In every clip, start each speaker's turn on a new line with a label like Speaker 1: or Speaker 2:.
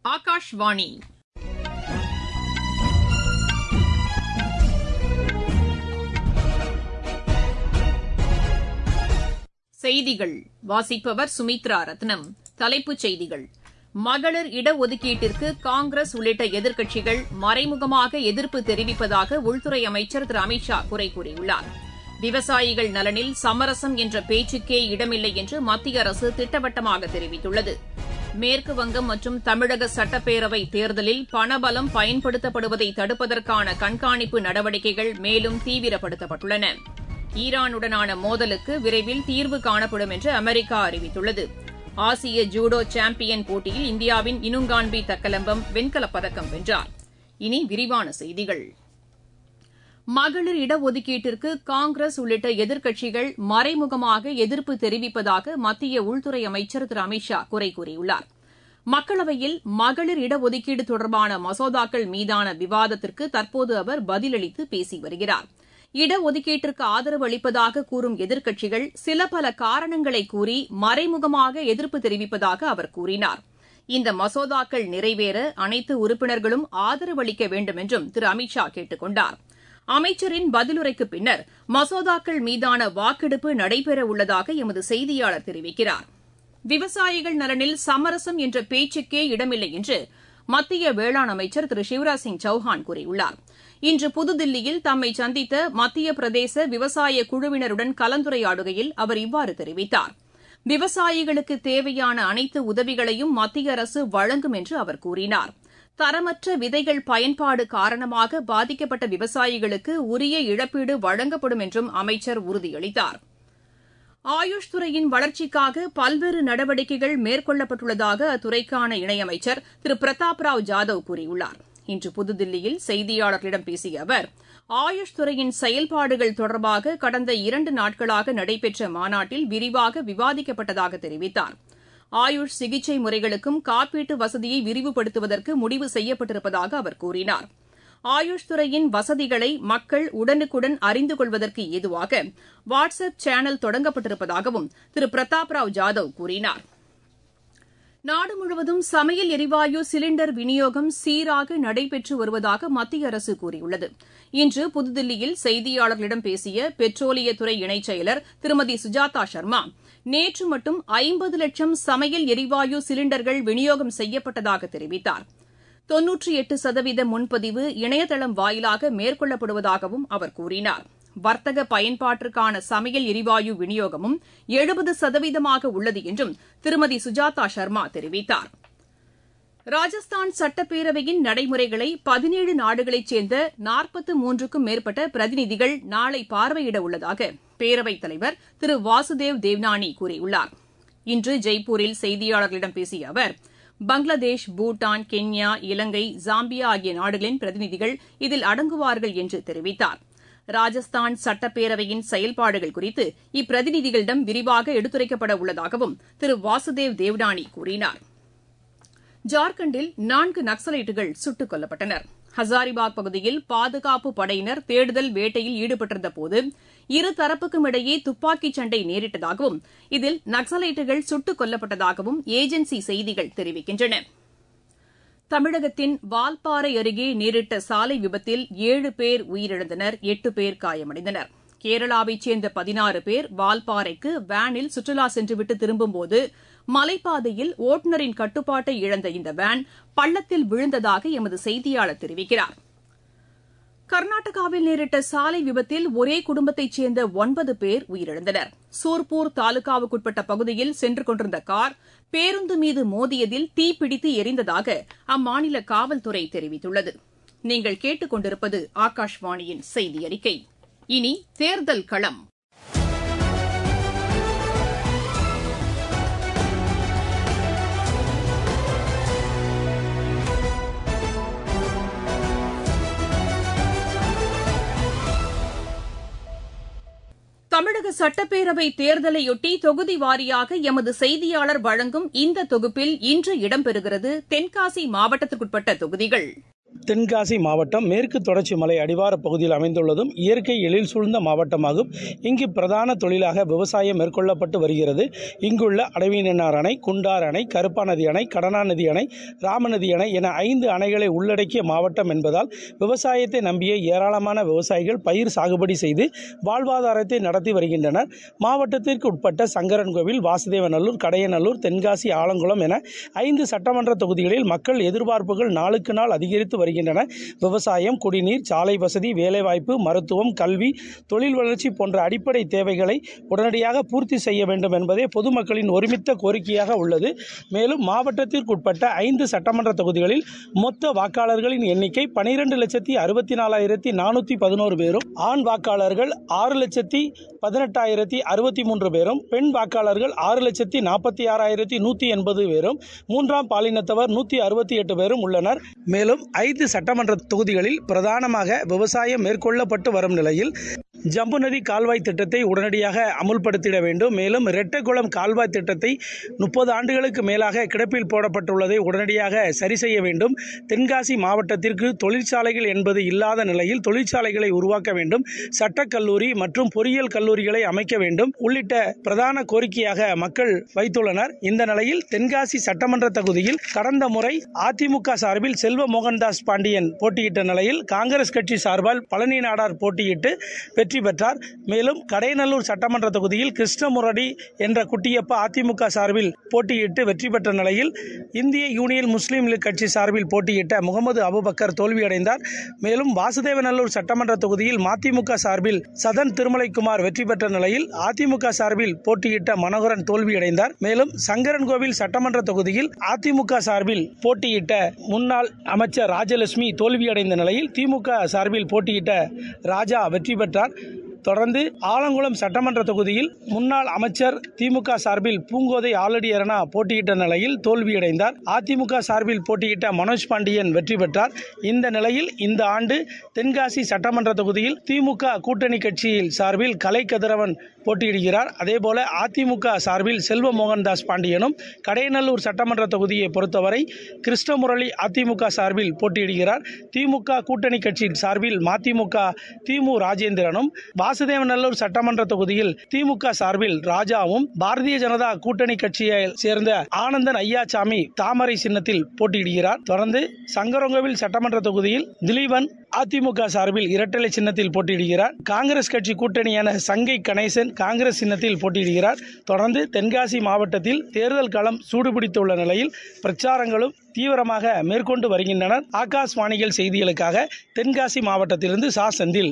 Speaker 1: ஆகாஷ்வாணி செய்திகள் வாசிப்பவர் சுமித்ரா ரத்னம் தலைப்புச் செய்திகள் மகளிர் இடஒதுக்கீட்டிற்கு காங்கிரஸ் உள்ளிட்ட எதிர்க்கட்சிகள் மறைமுகமாக எதிர்ப்பு தெரிவிப்பதாக உள்துறை அமைச்சர் திரு அமித் ஷா குறை கூறியுள்ளார் விவசாயிகள் நலனில் சமரசம் என்ற பேச்சுக்கே இடமில்லை என்று மத்திய அரசு திட்டவட்டமாக தெரிவித்துள்ளது மேற்குவங்கம் மற்றும் தமிழக சட்டப்பேரவை தேர்தலில் பணபலம் பயன்படுத்தப்படுவதை தடுப்பதற்கான கண்காணிப்பு நடவடிக்கைகள் மேலும் தீவிரப்படுத்தப்பட்டுள்ளன ஈரானுடனான மோதலுக்கு விரைவில் தீர்வு காணப்படும் என்று அமெரிக்கா அறிவித்துள்ளது ஆசிய ஜூடோ சாம்பியன் போட்டியில் இந்தியாவின் இனுங்கான்பி தக்கலம்பம் வெண்கலப் பதக்கம் வென்றார் இனி விரிவான செய்திகள் மகளிர் இடஒதுக்கீட்டிற்கு காங்கிரஸ் உள்ளிட்ட எதிர்க்கட்சிகள் மறைமுகமாக எதிர்ப்பு தெரிவிப்பதாக மத்திய உள்துறை அமைச்சர் திரு அமித் ஷா குறை கூறியுள்ளார் மக்களவையில் மகளிர் இடஒதுக்கீடு தொடர்பான மசோதாக்கள் மீதான விவாதத்திற்கு தற்போது அவர் பதிலளித்து பேசி வருகிறார் இடஒதுக்கீட்டிற்கு ஆதரவு அளிப்பதாக கூறும் எதிர்க்கட்சிகள் சில பல காரணங்களை கூறி மறைமுகமாக எதிர்ப்பு தெரிவிப்பதாக அவர் கூறினார் இந்த மசோதாக்கள் நிறைவேற அனைத்து உறுப்பினர்களும் ஆதரவு அளிக்க வேண்டும் என்றும் திரு அமித் ஷா கேட்டுக் கொண்டார் அமைச்சரின் பதிலுரைக்கு பின்னர் மசோதாக்கள் மீதான வாக்கெடுப்பு நடைபெறவுள்ளதாக எமது செய்தியாளர் தெரிவிக்கிறார் விவசாயிகள் நலனில் சமரசம் என்ற பேச்சுக்கே இடமில்லை என்று மத்திய வேளாண் அமைச்சர் திரு சிவராஜ் சிங் சௌஹான் கூறியுள்ளார் இன்று புதுதில்லியில் தம்மை சந்தித்த மத்திய பிரதேச விவசாய குழுவினருடன் கலந்துரையாடுகையில் அவர் இவ்வாறு தெரிவித்தார் விவசாயிகளுக்கு தேவையான அனைத்து உதவிகளையும் மத்திய அரசு வழங்கும் என்று அவர் கூறினார் தரமற்ற விதைகள் பயன்பாடு காரணமாக பாதிக்கப்பட்ட விவசாயிகளுக்கு உரிய இழப்பீடு வழங்கப்படும் என்றும் அமைச்சர் உறுதியளித்தார் ஆயுஷ் துறையின் வளர்ச்சிக்காக பல்வேறு நடவடிக்கைகள் மேற்கொள்ளப்பட்டுள்ளதாக அத்துறைக்கான இணையமைச்சர் திரு பிரதாப் ராவ் ஜாதவ் கூறியுள்ளார் இன்று புதுதில்லியில் செய்தியாளர்களிடம் பேசிய அவர் ஆயுஷ் துறையின் செயல்பாடுகள் தொடர்பாக கடந்த இரண்டு நாட்களாக நடைபெற்ற மாநாட்டில் விரிவாக விவாதிக்கப்பட்டதாக தெரிவித்தார் ஆயுஷ் சிகிச்சை முறைகளுக்கும் காப்பீட்டு வசதியை விரிவுபடுத்துவதற்கு முடிவு செய்யப்பட்டிருப்பதாக அவர் கூறினார் ஆயுஷ் துறையின் வசதிகளை மக்கள் உடனுக்குடன் அறிந்து கொள்வதற்கு ஏதுவாக வாட்ஸ் அப் சேனல் தொடங்கப்பட்டிருப்பதாகவும் திரு பிரதாப் ராவ் ஜாதவ் கூறினார் நாடு முழுவதும் சமையல் எரிவாயு சிலிண்டர் விநியோகம் சீராக நடைபெற்று வருவதாக மத்திய அரசு கூறியுள்ளது இன்று புதுதில்லியில் செய்தியாளர்களிடம் பேசிய பெட்ரோலியத்துறை இணைச் செயலர் திருமதி சுஜாதா சர்மா நேற்று மட்டும் ஐம்பது லட்சம் சமையல் எரிவாயு சிலிண்டர்கள் விநியோகம் செய்யப்பட்டதாக தெரிவித்தார் தொன்னூற்றி எட்டு சதவீத முன்பதிவு இணையதளம் வாயிலாக மேற்கொள்ளப்படுவதாகவும் அவர் கூறினார் வர்த்தக பயன்பாட்டிற்கான சமையல் எரிவாயு விநியோகமும் எழுபது சதவீதமாக உள்ளது என்றும் திருமதி சுஜாதா சர்மா தெரிவித்தார் ராஜஸ்தான் சட்டப்பேரவையின் நடைமுறைகளை பதினேழு நாடுகளைச் சேர்ந்த நாற்பத்து மூன்றுக்கும் மேற்பட்ட பிரதிநிதிகள் நாளை பார்வையிட உள்ளதாக பேரவைத் தலைவர் திரு வாசுதேவ் தேவ்னானி கூறியுள்ளார் இன்று ஜெய்ப்பூரில் செய்தியாளர்களிடம் பேசிய அவர் பங்களாதேஷ் பூட்டான் கென்யா இலங்கை ஜாம்பியா ஆகிய நாடுகளின் பிரதிநிதிகள் இதில் அடங்குவார்கள் என்று தெரிவித்தார் ராஜஸ்தான் சட்டப்பேரவையின் செயல்பாடுகள் குறித்து இப்பிரதிநிதிகளிடம் விரிவாக எடுத்துரைக்கப்பட உள்ளதாகவும் திரு வாசுதேவ் தேவ்டானி கூறினார் ஜார்க்கண்டில் நான்கு நக்சலைட்டுகள் சுட்டுக் கொல்லப்பட்டனர் ஹசாரிபாக் பகுதியில் பாதுகாப்பு படையினர் தேடுதல் வேட்டையில் ஈடுபட்டிருந்தபோது இருதரப்புக்கும் இடையே துப்பாக்கிச் சண்டை நேரிட்டதாகவும் இதில் நக்சலைட்டுகள் சுட்டுக் கொல்லப்பட்டதாகவும் ஏஜென்சி செய்திகள் தெரிவிக்கின்றன தமிழகத்தின் வால்பாறை அருகே நேரிட்ட சாலை விபத்தில் ஏழு பேர் உயிரிழந்தனர் எட்டு பேர் காயமடைந்தனர் கேரளாவைச் சேர்ந்த பதினாறு பேர் வால்பாறைக்கு வேனில் சுற்றுலா சென்றுவிட்டு திரும்பும்போது மலைப்பாதையில் ஓட்டுநரின் கட்டுப்பாட்டை இழந்த இந்த வேன் பள்ளத்தில் விழுந்ததாக எமது செய்தியாளர் தெரிவிக்கிறார் கர்நாடகாவில் நேரிட்ட சாலை விபத்தில் ஒரே குடும்பத்தைச் சேர்ந்த ஒன்பது பேர் உயிரிழந்தனர் சூர்பூர் தாலுகாவுக்குட்பட்ட பகுதியில் சென்று கொண்டிருந்த கார் பேருந்து மீது மோதியதில் தீப்பிடித்து எரிந்ததாக அம்மாநில காவல்துறை தெரிவித்துள்ளது நீங்கள் கேட்டுக் கொண்டிருப்பது ஆகாஷ்வாணியின் செய்தி அறிக்கை இனி தேர்தல் களம் தமிழக சட்டப்பேரவை தேர்தலையொட்டி தொகுதி வாரியாக எமது செய்தியாளர் வழங்கும் இந்த தொகுப்பில் இன்று இடம்பெறுகிறது தென்காசி மாவட்டத்திற்குட்பட்ட தொகுதிகள்
Speaker 2: தென்காசி மாவட்டம் மேற்கு தொடர்ச்சி மலை அடிவார பகுதியில் அமைந்துள்ளதும் இயற்கை எழில் சூழ்ந்த மாவட்டமாகும் இங்கு பிரதான தொழிலாக விவசாயம் மேற்கொள்ளப்பட்டு வருகிறது இங்குள்ள அடவியனார் அணை குண்டார் அணை கருப்பா நதி அணை கடனா நதி அணை ராமநதி அணை என ஐந்து அணைகளை உள்ளடக்கிய மாவட்டம் என்பதால் விவசாயத்தை நம்பிய ஏராளமான விவசாயிகள் பயிர் சாகுபடி செய்து வாழ்வாதாரத்தை நடத்தி வருகின்றனர் மாவட்டத்திற்கு உட்பட்ட சங்கரன்கோவில் வாசுதேவநல்லூர் கடையநல்லூர் தென்காசி ஆலங்குளம் என ஐந்து சட்டமன்ற தொகுதிகளில் மக்கள் எதிர்பார்ப்புகள் நாளுக்கு நாள் அதிகரித்து வருகின்றன விவசாயம் குடிநீர் சாலை வசதி வேலைவாய்ப்பு மருத்துவம் கல்வி தொழில் வளர்ச்சி போன்ற அடிப்படை தேவைகளை உடனடியாக பூர்த்தி செய்ய வேண்டும் என்பதே பொதுமக்களின் ஒருமித்த கோரிக்கையாக உள்ளது மேலும் மாவட்டத்திற்குட்பட்ட ஐந்து சட்டமன்ற தொகுதிகளில் மொத்த வாக்காளர்களின் எண்ணிக்கை பனிரெண்டு லட்சத்தி அறுபத்தி நாலாயிரத்தி நானூற்றி பதினோரு பேரும் ஆண் வாக்காளர்கள் ஆறு லட்சத்தி பதினெட்டாயிரத்தி அறுபத்தி மூன்று பேரும் பெண் வாக்காளர்கள் ஆறு லட்சத்தி நாற்பத்தி ஆறாயிரத்தி நூற்றி எண்பது பேரும் மூன்றாம் பாலினத்தவர் நூற்றி அறுபத்தி எட்டு பேரும் உள்ளனர் மேலும் ஐந்து சட்டமன்ற தொகுதிகளில் பிரதானமாக விவசாயம் மேற்கொள்ளப்பட்டு வரும் நிலையில் ஜம்பு நதி கால்வாய் திட்டத்தை உடனடியாக அமுல்படுத்திட வேண்டும் மேலும் ரெட்டக்குளம் கால்வாய் திட்டத்தை முப்பது ஆண்டுகளுக்கு மேலாக கிடப்பில் போடப்பட்டுள்ளதை உடனடியாக சரி செய்ய வேண்டும் தென்காசி மாவட்டத்திற்கு தொழிற்சாலைகள் என்பது இல்லாத நிலையில் தொழிற்சாலைகளை உருவாக்க வேண்டும் சட்டக்கல்லூரி மற்றும் பொறியியல் கல்லூரிகளை அமைக்க வேண்டும் உள்ளிட்ட பிரதான கோரிக்கையாக மக்கள் வைத்துள்ளனர் இந்த நிலையில் தென்காசி சட்டமன்ற தொகுதியில் கடந்த முறை அதிமுக சார்பில் செல்வ மோகன்தாஸ் பாண்டியன் போட்டியிட்ட நிலையில் காங்கிரஸ் கட்சி சார்பால் பழனி நாடார் போட்டியிட்டு வெற்றி பெற்றார் மேலும் கடையநல்லூர் சட்டமன்ற தொகுதியில் கிருஷ்ணமுரடி என்ற குட்டியப்ப அதிமுக சார்பில் போட்டியிட்டு வெற்றி பெற்ற நிலையில் இந்திய யூனியன் முஸ்லீம் லீக் கட்சி சார்பில் போட்டியிட்ட முகமது அபுபக்கர் தோல்வியடைந்தார் மேலும் வாசுதேவநல்லூர் சட்டமன்ற தொகுதியில் மதிமுக சார்பில் சதன் திருமலைக்குமார் வெற்றி பெற்ற நிலையில் அதிமுக சார்பில் போட்டியிட்ட மனோகரன் தோல்வியடைந்தார் மேலும் சங்கரன்கோவில் சட்டமன்ற தொகுதியில் அதிமுக சார்பில் போட்டியிட்ட முன்னாள் அமைச்சர் ராஜலட்சுமி தோல்வியடைந்த நிலையில் திமுக சார்பில் போட்டியிட்ட ராஜா வெற்றி பெற்றார் தொடர்ந்து ஆலங்குளம் சட்டமன்ற தொகுதியில் முன்னாள் அமைச்சர் திமுக சார்பில் பூங்கோதை ஆலடியரனா போட்டியிட்ட நிலையில் தோல்வியடைந்தார் அதிமுக சார்பில் போட்டியிட்ட மனோஜ் பாண்டியன் வெற்றி பெற்றார் இந்த நிலையில் இந்த ஆண்டு தென்காசி சட்டமன்ற தொகுதியில் திமுக கூட்டணி கட்சியில் சார்பில் கலை கதிரவன் போட்டியிடுகிறார் அதேபோல அதிமுக சார்பில் செல்வ மோகன்தாஸ் பாண்டியனும் கடையநல்லூர் சட்டமன்ற தொகுதியை பொறுத்தவரை கிருஷ்ணமுரளி அதிமுக சார்பில் போட்டியிடுகிறார் திமுக கூட்டணி கட்சியின் சார்பில் மதிமுக திமு ராஜேந்திரனும் வாசுதேவநல்லூர் சட்டமன்ற தொகுதியில் திமுக சார்பில் ராஜாவும் பாரதிய ஜனதா கூட்டணி கட்சியை சேர்ந்த ஆனந்தன் ஐயாசாமி தாமரை சின்னத்தில் போட்டியிடுகிறார் தொடர்ந்து சங்கரங்கோவில் சட்டமன்ற தொகுதியில் திலீபன் அதிமுக சார்பில் இரட்டலை சின்னத்தில் போட்டியிடுகிறார் காங்கிரஸ் கட்சி கூட்டணியான சங்கை கணேசன் காங்கிரஸ் சின்னத்தில் போட்டியிடுகிறார் தொடர்ந்து தென்காசி மாவட்டத்தில் தேர்தல் களம் சூடுபிடித்துள்ள நிலையில் பிரச்சாரங்களும் தீவிரமாக மேற்கொண்டு வருகின்றனர் ஆகாஷ்வாணிகள் செய்திகளுக்காக தென்காசி மாவட்டத்திலிருந்து சா செந்தில்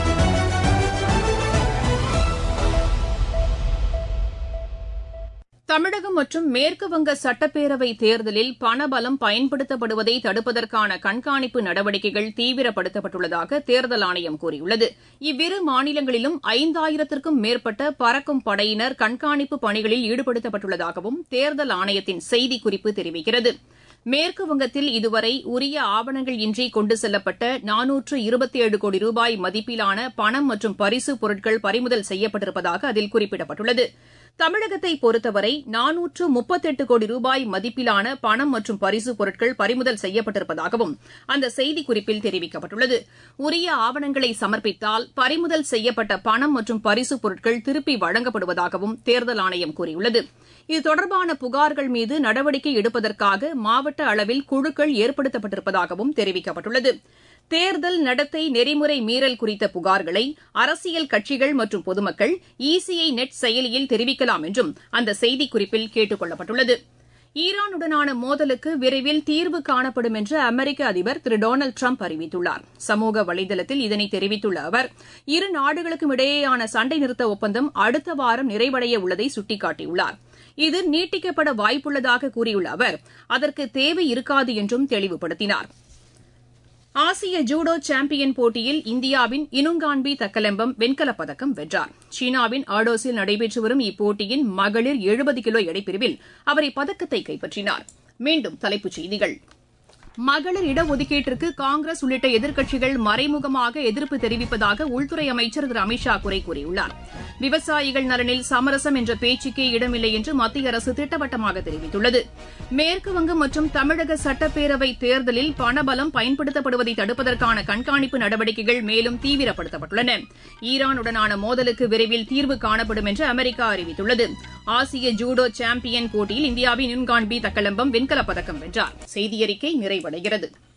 Speaker 1: தமிழகம் மற்றும் மேற்குவங்க சட்டப்பேரவை தேர்தலில் பணபலம் பயன்படுத்தப்படுவதை தடுப்பதற்கான கண்காணிப்பு நடவடிக்கைகள் தீவிரப்படுத்தப்பட்டுள்ளதாக தேர்தல் ஆணையம் கூறியுள்ளது இவ்விரு மாநிலங்களிலும் ஐந்தாயிரத்திற்கும் மேற்பட்ட பறக்கும் படையினர் கண்காணிப்பு பணிகளில் ஈடுபடுத்தப்பட்டுள்ளதாகவும் தேர்தல் ஆணையத்தின் செய்திக்குறிப்பு தெரிவிக்கிறது மேற்கு வங்கத்தில் இதுவரை உரிய ஆவணங்கள் இன்றி கொண்டு செல்லப்பட்ட நானூற்று இருபத்தி ஏழு கோடி ரூபாய் மதிப்பிலான பணம் மற்றும் பரிசுப் பொருட்கள் பறிமுதல் செய்யப்பட்டிருப்பதாக அதில் குறிப்பிடப்பட்டுள்ளது தமிழகத்தை பொறுத்தவரை நானூற்று முப்பத்தெட்டு கோடி ரூபாய் மதிப்பிலான பணம் மற்றும் பரிசுப் பொருட்கள் பறிமுதல் செய்யப்பட்டிருப்பதாகவும் அந்த செய்திக்குறிப்பில் தெரிவிக்கப்பட்டுள்ளது உரிய ஆவணங்களை சமர்ப்பித்தால் பறிமுதல் செய்யப்பட்ட பணம் மற்றும் பரிசுப் பொருட்கள் திருப்பி வழங்கப்படுவதாகவும் தேர்தல் ஆணையம் கூறியுள்ளது இது தொடர்பான புகார்கள் மீது நடவடிக்கை எடுப்பதற்காக மாவட்ட அளவில் குழுக்கள் ஏற்படுத்தப்பட்டிருப்பதாகவும் தெரிவிக்கப்பட்டுள்ளது தேர்தல் நடத்தை நெறிமுறை மீறல் குறித்த புகார்களை அரசியல் கட்சிகள் மற்றும் பொதுமக்கள் இசிஐ நெட் செயலியில் தெரிவிக்கலாம் என்றும் அந்த செய்திக்குறிப்பில் கேட்டுக் கொள்ளப்பட்டுள்ளது ஈரானுடனான மோதலுக்கு விரைவில் தீர்வு காணப்படும் என்று அமெரிக்க அதிபர் திரு டொனால்டு ட்ரம்ப் அறிவித்துள்ளார் சமூக வலைதளத்தில் இதனை தெரிவித்துள்ள அவர் இரு நாடுகளுக்கும் இடையேயான சண்டை நிறுத்த ஒப்பந்தம் அடுத்த வாரம் நிறைவடைய உள்ளதை சுட்டிக்காட்டியுள்ளார் இது நீட்டிக்கப்பட வாய்ப்புள்ளதாக கூறியுள்ள அவர் அதற்கு தேவை இருக்காது என்றும் தெளிவுபடுத்தினார் ஆசிய ஜூடோ சாம்பியன் போட்டியில் இந்தியாவின் இனுங்கான்பி தக்கலம்பம் வெண்கலப் பதக்கம் வென்றார் சீனாவின் ஆடோஸில் நடைபெற்று வரும் இப்போட்டியின் மகளிர் எழுபது கிலோ எடைப்பிரிவில் அவர் இப்பதக்கத்தை கைப்பற்றினார் மீண்டும் தலைப்புச் செய்திகள் மகளிர் இடஒதுக்கீட்டிற்கு காங்கிரஸ் உள்ளிட்ட எதிர்க்கட்சிகள் மறைமுகமாக எதிர்ப்பு தெரிவிப்பதாக உள்துறை அமைச்சர் திரு அமித்ஷா குறை கூறியுள்ளார் விவசாயிகள் நலனில் சமரசம் என்ற பேச்சுக்கே இடமில்லை என்று மத்திய அரசு திட்டவட்டமாக தெரிவித்துள்ளது மேற்குவங்கம் மற்றும் தமிழக சட்டப்பேரவை தேர்தலில் பணபலம் பயன்படுத்தப்படுவதை தடுப்பதற்கான கண்காணிப்பு நடவடிக்கைகள் மேலும் தீவிரப்படுத்தப்பட்டுள்ளன ஈரானுடனான மோதலுக்கு விரைவில் தீர்வு காணப்படும் என்று அமெரிக்கா அறிவித்துள்ளது ஆசிய ஜூடோ சாம்பியன் போட்டியில் இந்தியாவின் யுன்கான் பி தக்கலம்பம் வெண்கலப் பதக்கம் வென்றார் செய்தியறிக்கை நிறைவடைகிறது